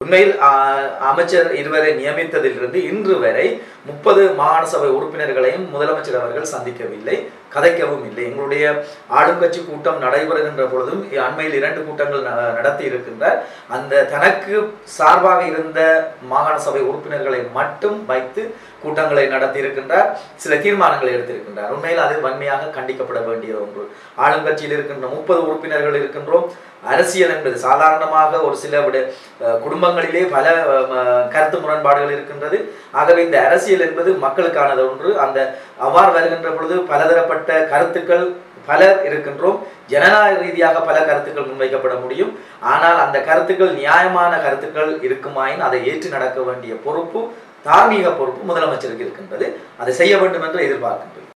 உண்மையில் ஆஹ், அமைச்சர் இருவரை நியமித்ததிலிருந்து இன்று வரை முப்பது மாகாண சபை உறுப்பினர்களையும் முதலமைச்சர் அவர்கள் சந்திக்கவில்லை கதைக்கவும் இல்லை எங்களுடைய ஆளும் கட்சி கூட்டம் நடைபெறுகின்ற பொழுதும் அண்மையில் இரண்டு கூட்டங்கள் ந- நடத்தி இருக்கின்றார் அந்த தனக்கு சார்பாக இருந்த மாகாண சபை உறுப்பினர்களை மட்டும் வைத்து கூட்டங்களை நடத்தி இருக்கின்றார் சில தீர்மானங்களை எடுத்திருக்கின்றார் உண்மையில் அது வன்மையாக கண்டிக்கப்பட வேண்டிய ஒன்று ஆளுங்கட்சியில் இருக்கின்ற முப்பது உறுப்பினர்கள் இருக்கின்றோம் அரசியல் என்பது சாதாரணமாக ஒரு சில விட அஹ், குடும்பங்களிலே பல அஹ், கருத்து முரண்பாடுகள் இருக்கின்றது ஆகவே இந்த அரசியல் என்பது மக்களுக்கானது ஒன்று அந்த அவ்வாறு வருகின்ற பொழுது பலதரப்பட்ட கருத்துக்கள் பலர் இருக்கின்றோம் ஜனநாயக ரீதியாக பல கருத்துக்கள் முன்வைக்கப்பட முடியும் ஆனால் அந்த கருத்துக்கள் நியாயமான கருத்துக்கள் இருக்குமாயின் அதை ஏற்று நடக்க வேண்டிய பொறுப்பு தார்மீக பொறுப்பு முதலமைச்சருக்கு இருக்கின்றது அதை செய்ய வேண்டும் என்று எதிர்பார்க்கின்றோம்